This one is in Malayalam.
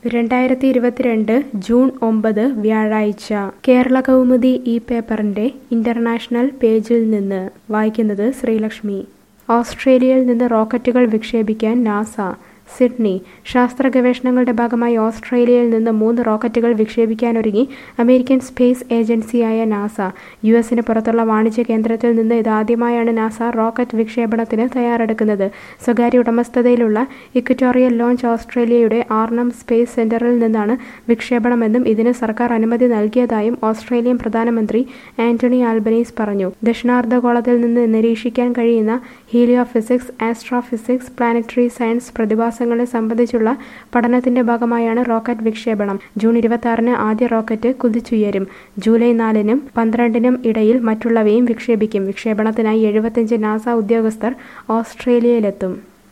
രണ്ടായിരത്തി ഇരുപത്തിരണ്ട് ജൂൺ ഒമ്പത് വ്യാഴാഴ്ച കേരള കൗമുദി ഈ പേപ്പറിന്റെ ഇന്റർനാഷണൽ പേജിൽ നിന്ന് വായിക്കുന്നത് ശ്രീലക്ഷ്മി ഓസ്ട്രേലിയയിൽ നിന്ന് റോക്കറ്റുകൾ വിക്ഷേപിക്കാൻ നാസ സിഡ്നി ശാസ്ത്ര ഗവേഷണങ്ങളുടെ ഭാഗമായി ഓസ്ട്രേലിയയിൽ നിന്ന് മൂന്ന് റോക്കറ്റുകൾ വിക്ഷേപിക്കാനൊരുങ്ങി അമേരിക്കൻ സ്പേസ് ഏജൻസിയായ നാസ യു എസിന് പുറത്തുള്ള വാണിജ്യ കേന്ദ്രത്തിൽ നിന്ന് ഇതാദ്യമായാണ് നാസ റോക്കറ്റ് വിക്ഷേപണത്തിന് തയ്യാറെടുക്കുന്നത് സ്വകാര്യ ഉടമസ്ഥതയിലുള്ള ഇക്വറ്റോറിയൽ ലോഞ്ച് ഓസ്ട്രേലിയയുടെ ആർണം സ്പേസ് സെന്ററിൽ നിന്നാണ് വിക്ഷേപണമെന്നും ഇതിന് സർക്കാർ അനുമതി നൽകിയതായും ഓസ്ട്രേലിയൻ പ്രധാനമന്ത്രി ആന്റണി ആൽബനീസ് പറഞ്ഞു ദക്ഷിണാർദ്ധഗോളത്തിൽ നിന്ന് നിരീക്ഷിക്കാൻ കഴിയുന്ന heliophysics astrophysics planetary science പ്രതിഭാസങ്ങളെ സംബന്ധിച്ചുള്ള പഠനത്തിന്റെ ഭാഗമായാണ് റോക്കറ്റ് വിക്ഷേപണം ജൂൺ ഇരുപത്തി ആറിന് ആദ്യ റോക്കറ്റ് കുതിച്ചുയരും ജൂലൈ നാലിനും പന്ത്രണ്ടിനും ഇടയിൽ മറ്റുള്ളവയും വിക്ഷേപിക്കും വിക്ഷേപണത്തിനായി എഴുപത്തിയഞ്ച് നാസ ഉദ്യോഗസ്ഥർ ഓസ്ട്രേലിയയിലെത്തും